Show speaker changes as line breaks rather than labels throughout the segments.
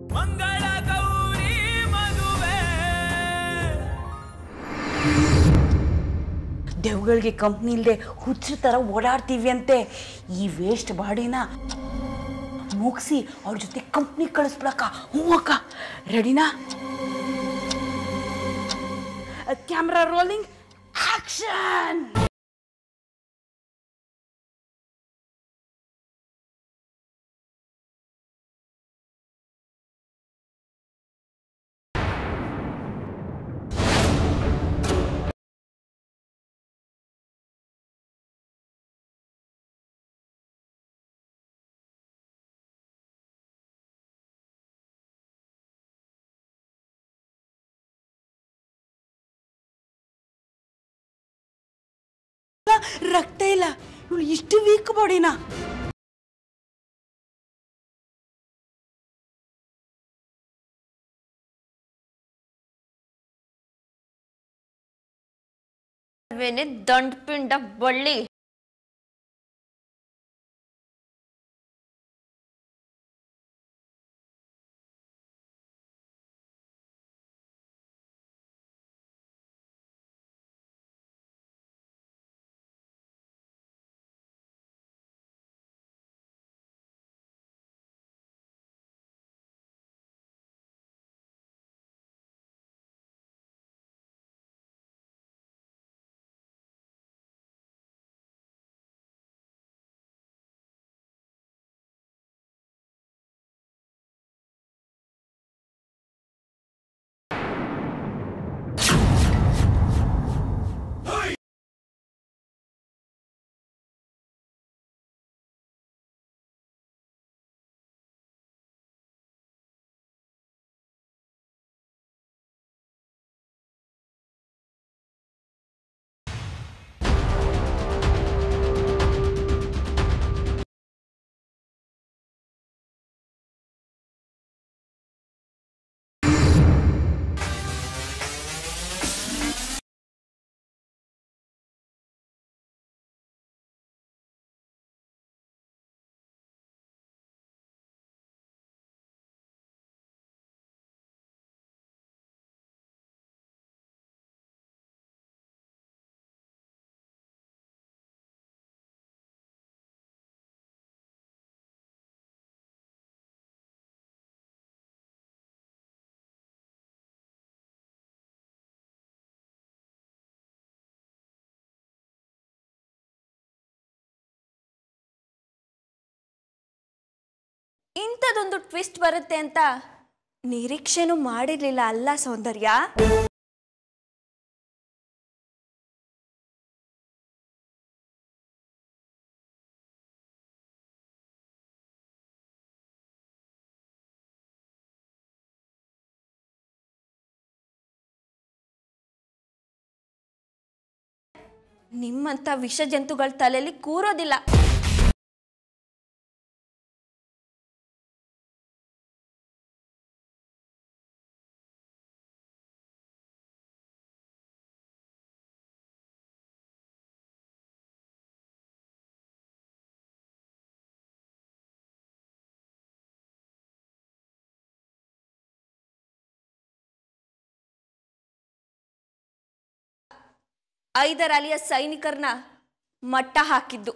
ಮಂಗಳ ಗೌರಿ ಮದುವೆ
ದೆವ್ಗಳಿಗೆ ಕಂಪ್ನಿ ಇಲ್ಲದೆ ಹುಚ್ಚರ ಥರ ಓಡಾಡ್ತೀವಿ ಅಂತೆ ಈ ವೇಸ್ಟ್ ಬಾಡಿನ ಮುಗಿಸಿ ಅವ್ರ ಜೊತೆ ಕಂಪ್ನಿ ಕಳಿಸ್ಬಿಡಕ್ಕ ಹ್ಞೂ ಅಕ್ಕ ರೆಡಿನಾ ಕ್ಯಾಮ್ರಾ ರೋಲಿಂಗ್ ಆಕ್ಷನ್ ರಕ್ತ ಇಲ್ಲ ಇವಳು ಇಷ್ಟು ವೀಕ್ ಬಾಡಿನ
ವೇನೆ ದಂಡ್ ಪಿಂಡ ಬಳ್ಳಿ ಇಂಥದೊಂದು ಟ್ವಿಸ್ಟ್ ಬರುತ್ತೆ ಅಂತ ನಿರೀಕ್ಷೆನೂ ಮಾಡಿರ್ಲಿಲ್ಲ ಅಲ್ಲ ಸೌಂದರ್ಯ ನಿಮ್ಮಂಥ ವಿಷ ಜಂತುಗಳ ತಲೆಯಲ್ಲಿ ಕೂರೋದಿಲ್ಲ ಐದರ ಅಲಿಯ ಸೈನಿಕರನ್ನ ಮಟ್ಟ ಹಾಕಿದ್ದು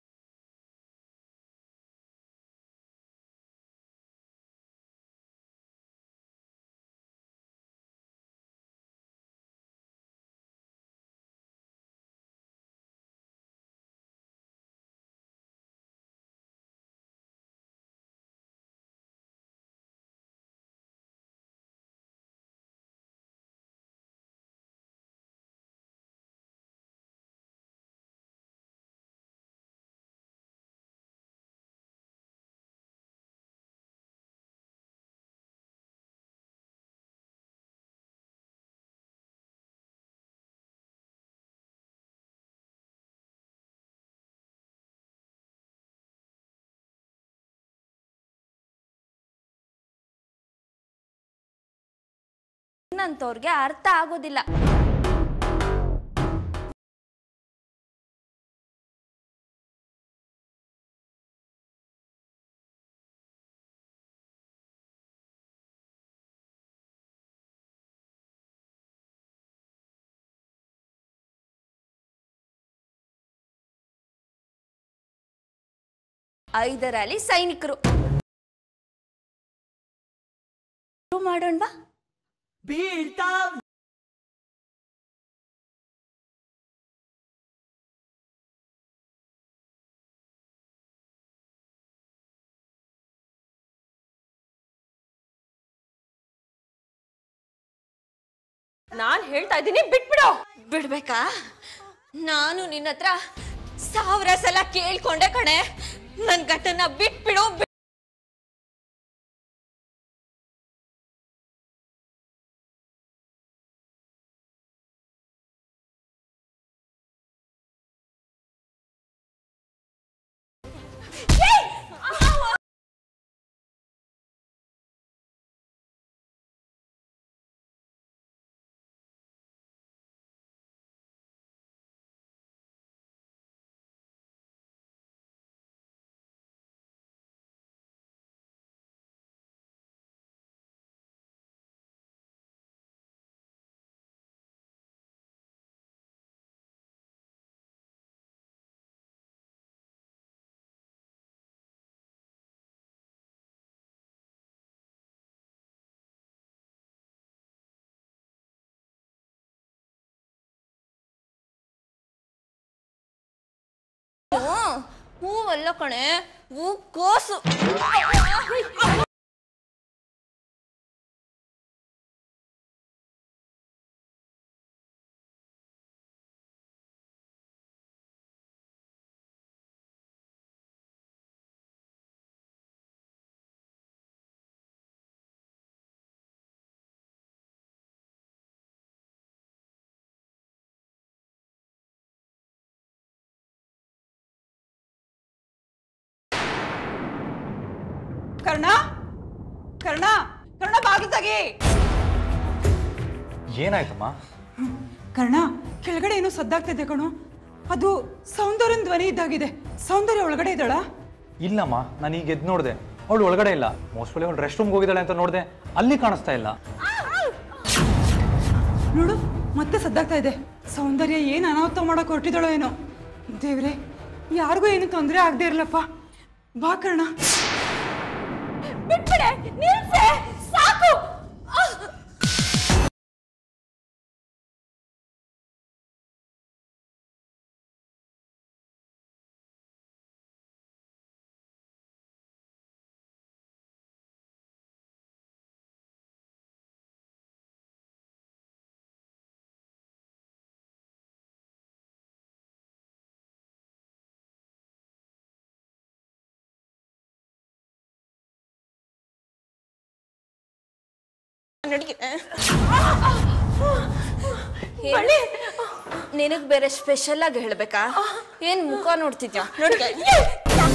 ನಿನ್ನಂಥವ್ರಿಗೆ ಅರ್ಥ ಆಗೋದಿಲ್ಲ ಐದರಲ್ಲಿ ಸೈನಿಕರು ಶುರು ಮಾಡೋಣವಾ
ಬೀಳ್ತಾ
ನಾನ್ ಹೇಳ್ತಾ ಇದ್ದೀನಿ ಬಿಟ್ಬಿಡು
ಬಿಡ್ಬೇಕಾ ನಾನು ನಿನ್ನ ಹತ್ರ ಸಾವಿರ ಸಲ ಕೇಳ್ಕೊಂಡೆ ಕಣೆ ನನ್ ಗಂಟನ್ನ ಬಿಟ್ಬಿಡು ಬಿಟ್- ಹ್ಮ್, ಹೂವಲ್ಲ ಕಣೆ ಹೂ ಕೋಸು
ಕರ್ಣ ಕರ್ಣ ಕರ್ಣ ಬಾಗಿಲು ತೆಗಿ
ಏನಾಯ್ತಮ್ಮ
ಕರ್ಣ ಕೆಳಗಡೆ ಏನೋ ಸದ್ದಾಗ್ತಿದೆ ಕಣೋ ಅದು ಸೌಂದರ್ಯನ ಧ್ವನಿ ಇದ್ದಾಗಿದೆ ಸೌಂದರ್ಯ ಒಳಗಡೆ ಇದ್ದಾಳ
ಇಲ್ಲಮ್ಮ ನಾನು ಈಗ ಎದ್ದು ನೋಡಿದೆ ಅವಳು ಒಳಗಡೆ ಇಲ್ಲ ಮೋಸ್ಟ್ಲಿ ಅವಳು ರೆಸ್ಟ್ ರೂಮ್ಗೆ ಹೋಗಿದ್ದಾಳೆ ಅಂತ ನೋಡಿದೆ ಅಲ್ಲಿ ಕಾಣಿಸ್ತಾ ಇಲ್ಲ
ನೋಡು ಮತ್ತೆ ಸದ್ದಾಗ್ತಾ ಇದೆ ಸೌಂದರ್ಯ ಏನು ಅನಾಹುತ ಮಾಡಕ್ ಹೊರಟಿದ್ದಾಳೋ ಏನೋ ದೇವ್ರೆ ಯಾರಿಗೂ ಏನು ತೊಂದರೆ ಆಗದೆ ಇರಲಪ್ಪ ಬಾ ಕರ್ಣ
ಬಿಟ್ಬಿಡೆ ನಿಲ್ಸೆ ಸಾಕು ಆಹ್! ನಡಿಗೆ. ಏನ್- ನಿನಗ್ ಬೇರೆ ಸ್ಪೆಷಲ್ ಆಗಿ ಹೇಳ್ಬೇಕಾ ಏನ್ ಮುಖ ನೋಡ್ತಿದ್ಯಾ ನಡಿಗೆ.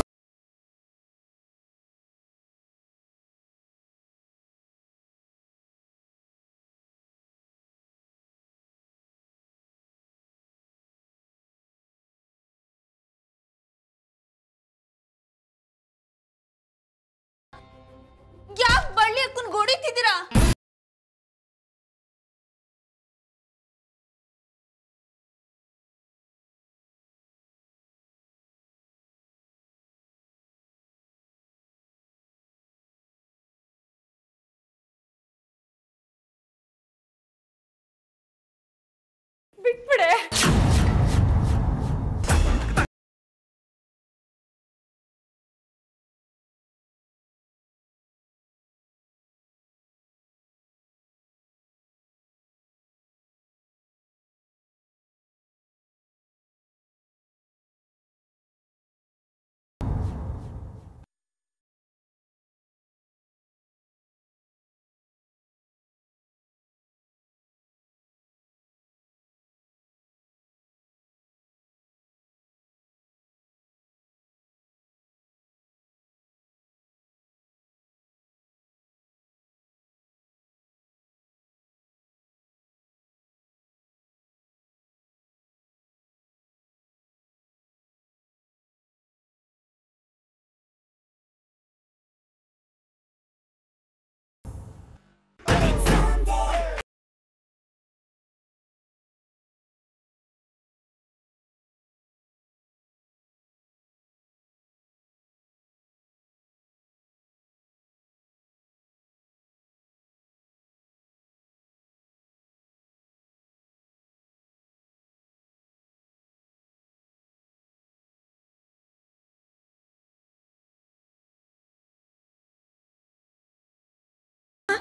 ಯಾಕೆ ಬಳ್ಳಿ ಹಾಕೊಂಡ್ ಗೋಡಿತಿದ್ದೀರಾ ಬಿಟ್ಬಿಡೆ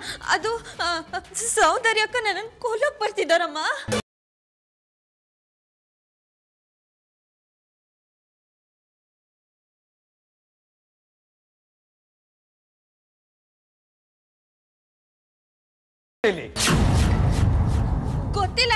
ಅದು ಆ, ಸೌಂದರ್ಯಕ್ಕ ನನ್ನ ಕೊಲ್ಲಕ್ ಬರ್ತಿದ್ದಾರಮ್ಮ
ಇಲ್ಲಿ
ಗೊತ್ತಿಲ್ಲ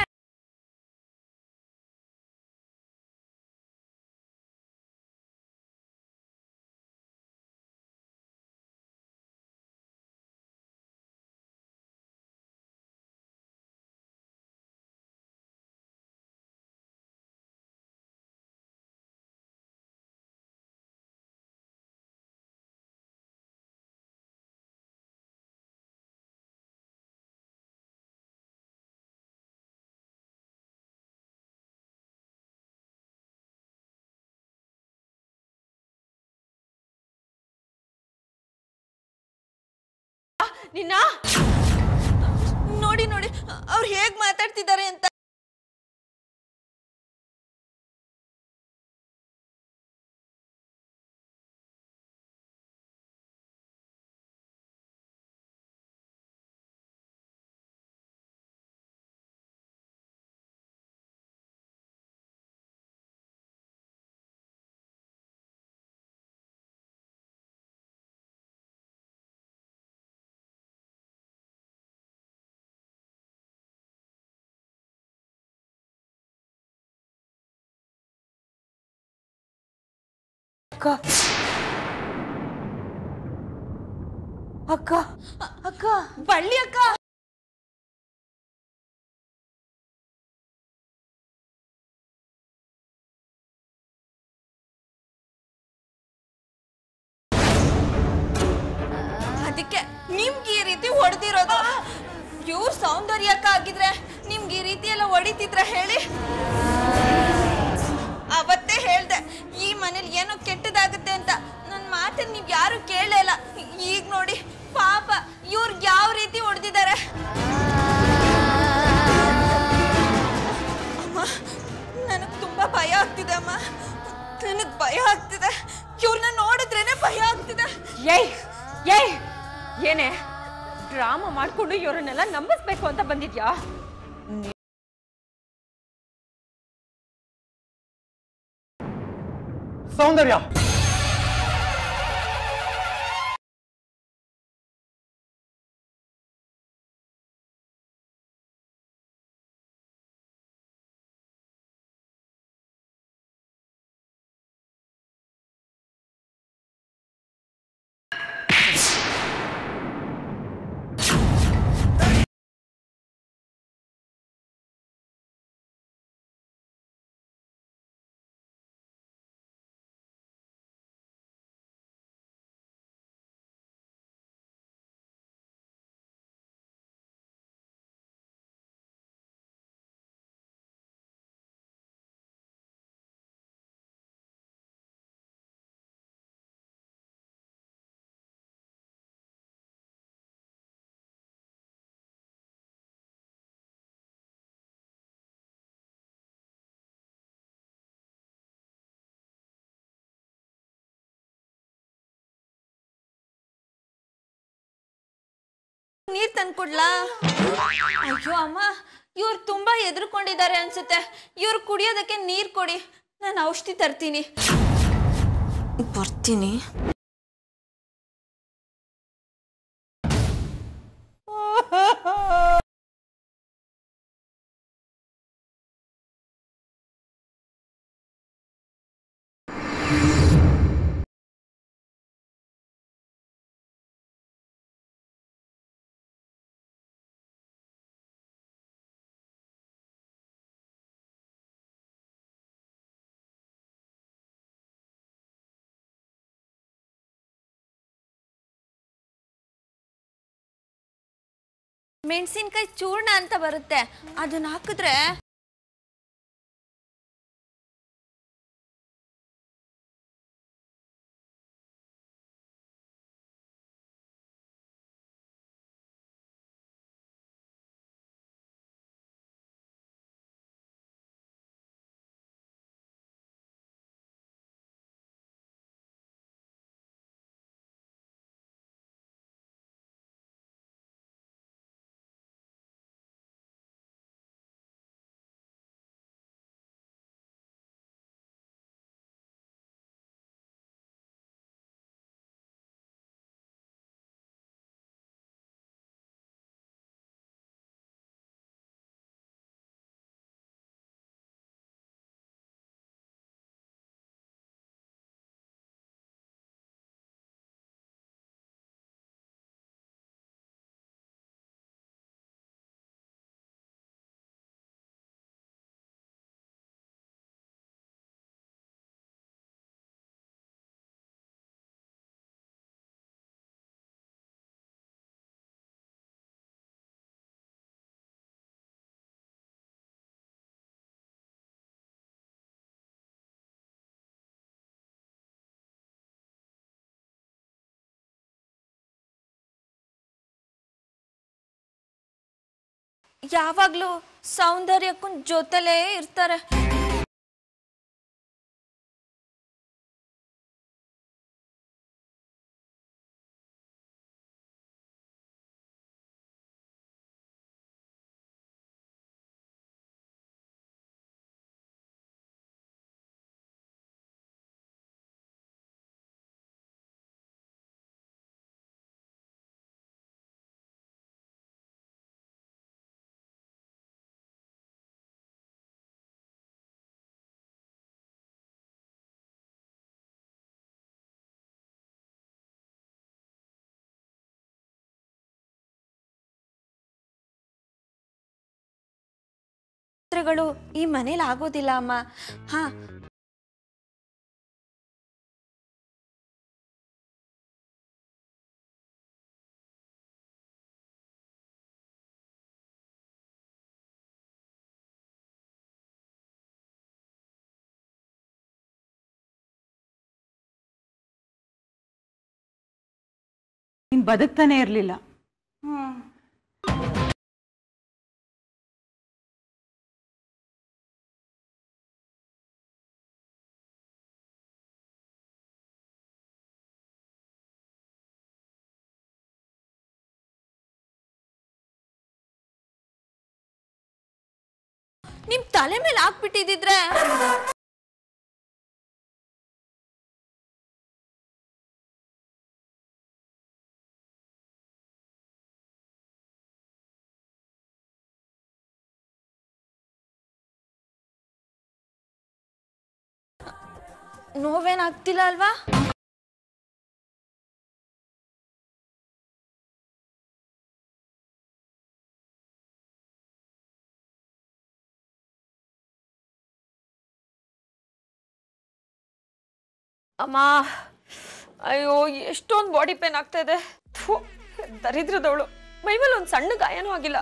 ನಿನ್ನ ನೋಡಿ ನೋಡಿ ಅವ್ರು ಹೇಗ್ ಮಾತಾಡ್ತಿದ್ದಾರೆ ಅಂತ
ಅಕ್ಕ ಅಕ್ಕ ಅಕ್ಕ
ಬಳ್ಳಿ ಅಕ್ಕ ಅದಕ್ಕೆ ನಿಮ್ಗೆ ಈ ರೀತಿ ಹೊಡೆದಿರೋದು ಇವ್ರ ಸೌಂದರ್ಯಕ್ಕ ಆಗಿದ್ರೆ ನಿಮ್ಗೆ ಈ ರೀತಿ ಎಲ್ಲ ಹೊಡಿತಿದ್ರ ಹೇಳಿ ಅವತ್ತೇ ಹೇಳ್ದೆ ಈ ಮನೇಲಿ ಏನೋ ಕೆಟ್ಟದಾಗುತ್ತೆ ಅಂತ ನನ್ನ ಮಾತನ್ನ ನೀವ್ ಯಾರು ಕೇಳೇ ಇಲ್ಲ ಈಗ ನೋಡಿ ಪಾಪ ಇವ್ರಿಗೆ ಯಾವ ರೀತಿ ಹೊಡೆದಿದ್ದಾರೆ ಅಮ್ಮ ನನಗ್ ತುಂಬಾ ಭಯ ಆಗ್ತಿದೆ ಅಮ್ಮ ನನಗ್ ಭಯ ಆಗ್ತಿದೆ ಇವ್ರನ್ನ ನೋಡಿದ್ರೇನೆ ಭಯ ಆಗ್ತಿದೆ
ಏಯ್ ಏಯ್ ಏನೇ ಡ್ರಾಮಾ ಮಾಡ್ಕೊಂಡು ಇವರನ್ನೆಲ್ಲ ನಂಬಿಸ್ಬೇಕು ಅಂತ ಬಂದಿದ್ಯಾ
ಸೌಂದರ್ಯ
ನೀರ್ ತಂದ್ಕೊಡ್ಲಾ ಅಯ್ಯೋ ಅಮ್ಮ ಇವ್ರು ತುಂಬಾ ಎದುರ್ಕೊಂಡಿದ್ದಾರೆ ಅನ್ಸುತ್ತೆ ಇವ್ರು ಕುಡಿಯೋದಕ್ಕೆ ನೀರ್ ಕೊಡಿ ನಾನು ಔಷಧಿ ತರ್ತೀನಿ ಬರ್ತೀನಿ ಮೆಣಸಿನ್ಕಾಯಿ ಚೂರ್ಣ ಅಂತ ಬರುತ್ತೆ ಅದನ್ನ ಹಾಕಿದ್ರೆ ಯಾವಾಗ್ಲೂ ಸೌಂದರ್ಯಕ್ಕೂ ಜೊತೆಲೇ ಇರ್ತಾರೆ ಗಳು ಈ ಮನೇಲಿ ಆಗೋದಿಲ್ಲ ಅಮ್ಮ ಹಾ
ನೀನು ಬದುಕ್ತಾನೆ ಇರಲಿಲ್ಲ
ನಿಮ್ ತಲೆ ಮೇಲೆ ಹಾಕ್ಬಿಟ್ಟಿದ್ರೆ ನೋವೇನಾಗ್ತಿಲ್ಲ ಅಲ್ವಾ
ಅಮ್ಮ ಅಯ್ಯೋ ಎಷ್ಟೊಂದು ಬಾಡಿ ಪೇನ್ ಆಗ್ತಾ ಇದೆ ಥು, ದರಿದ್ರದವಳು ಮೈಮೇಲೆ ಒಂದು ಸಣ್ಣ ಗಾಯನೂ ಆಗಿಲ್ಲ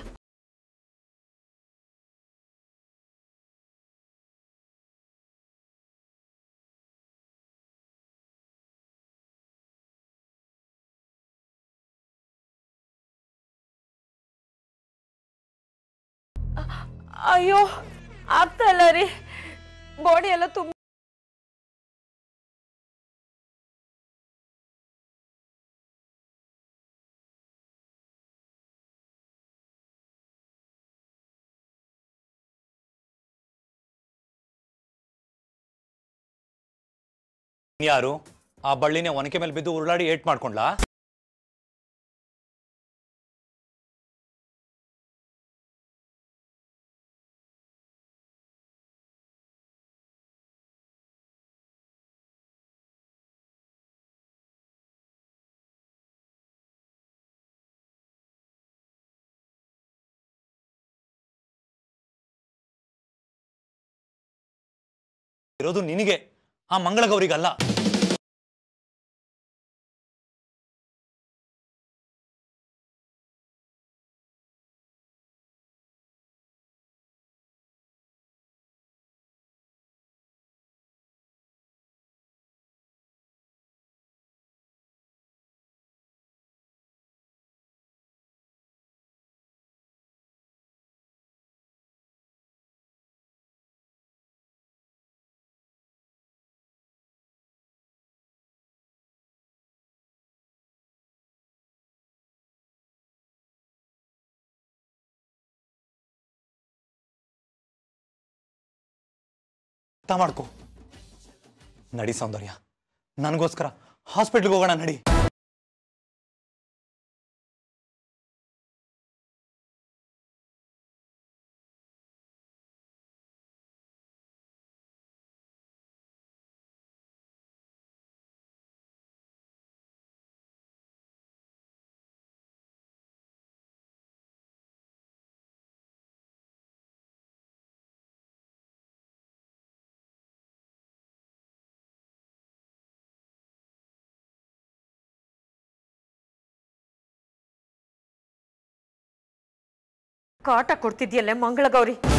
ಅ- ಅಯ್ಯೋ ಆಗ್ತಾ ಇಲ್ಲ ರೀ ಬಾಡಿ ಎಲ್ಲ ತುಂಬ
ಯಾರು ಆ ಬಳ್ಳಿನೇ ಒನಕೆ ಮೇಲೆ ಬಿದ್ದು ಉರುಳಾಡಿ ಏಟ್ ಮಾಡ್ಕೊಂಡ್ಲಾ ಇರೋದು ನಿನಗೆ ಆ ಮಂಗಳಗೌರಿಗಲ್ಲ ಅರ್ಥ ಮಾಡ್ಕೊ ನಡಿ ಸೌಂದರ್ಯ ನನಗೋಸ್ಕರ ಹಾಸ್ಪಿಟ್ಲ್ಗೆ ಹೋಗೋಣ ನಡಿ
ಕಾಟ ಕೊಡ್ತಿದ್ಯಲ್ಲ ಮಂಗಳಗೌರಿ